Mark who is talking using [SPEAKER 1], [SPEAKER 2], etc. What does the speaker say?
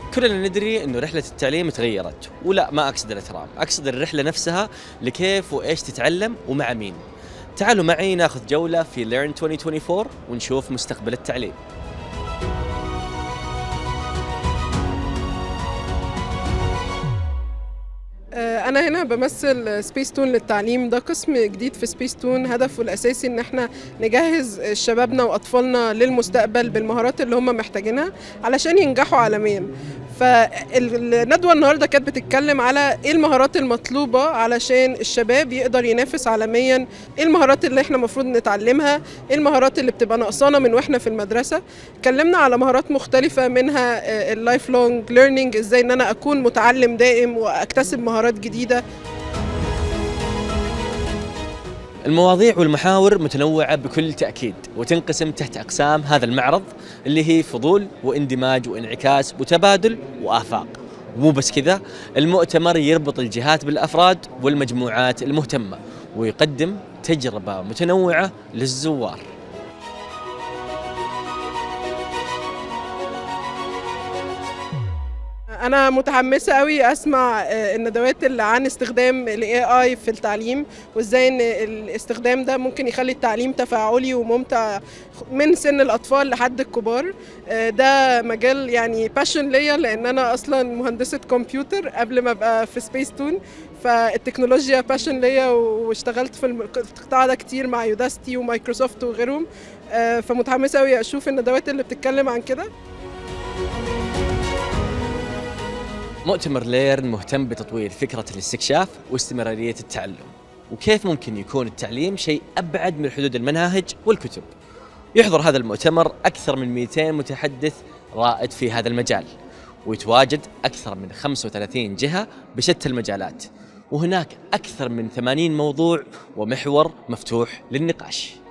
[SPEAKER 1] كلنا ندري انه رحله التعليم تغيرت ولا ما اقصد الاترام اقصد الرحله نفسها لكيف وايش تتعلم ومع مين تعالوا معي ناخذ جوله في ليرن 2024 ونشوف مستقبل التعليم
[SPEAKER 2] آه، أنا هنا بمثل سبيس تون للتعليم ده قسم جديد في سبيس تون هدفه الأساسي إن احنا نجهز شبابنا وأطفالنا للمستقبل بالمهارات اللي هم محتاجينها علشان ينجحوا عالميا فالندوة النهاردة كانت بتتكلم على إيه المهارات المطلوبة علشان الشباب يقدر ينافس عالميا إيه المهارات اللي احنا المفروض نتعلمها إيه المهارات اللي بتبقى ناقصانا من واحنا في المدرسة اتكلمنا على مهارات مختلفة منها اللايف لونج ليرنينج ازاي ان انا اكون متعلم دائم واكتسب مهارات جديدة
[SPEAKER 1] المواضيع والمحاور متنوعة بكل تأكيد وتنقسم تحت أقسام هذا المعرض اللي هي فضول واندماج وانعكاس وتبادل وآفاق ومو بس كذا المؤتمر يربط الجهات بالأفراد والمجموعات المهتمة ويقدم تجربة متنوعة للزوار
[SPEAKER 2] انا متحمسه قوي اسمع الندوات اللي عن استخدام الاي اي في التعليم وازاي ان الاستخدام ده ممكن يخلي التعليم تفاعلي وممتع من سن الاطفال لحد الكبار ده مجال يعني باشن ليا لان انا اصلا مهندسه كمبيوتر قبل ما ابقى في سبيس تون فالتكنولوجيا باشن ليا واشتغلت في القطاع ده كتير مع يوداستي ومايكروسوفت وغيرهم فمتحمسه قوي اشوف الندوات اللي بتتكلم عن كده
[SPEAKER 1] مؤتمر ليرن مهتم بتطوير فكرة الاستكشاف واستمرارية التعلم وكيف ممكن يكون التعليم شيء أبعد من حدود المناهج والكتب يحضر هذا المؤتمر أكثر من 200 متحدث رائد في هذا المجال ويتواجد أكثر من 35 جهة بشتى المجالات وهناك أكثر من 80 موضوع ومحور مفتوح للنقاش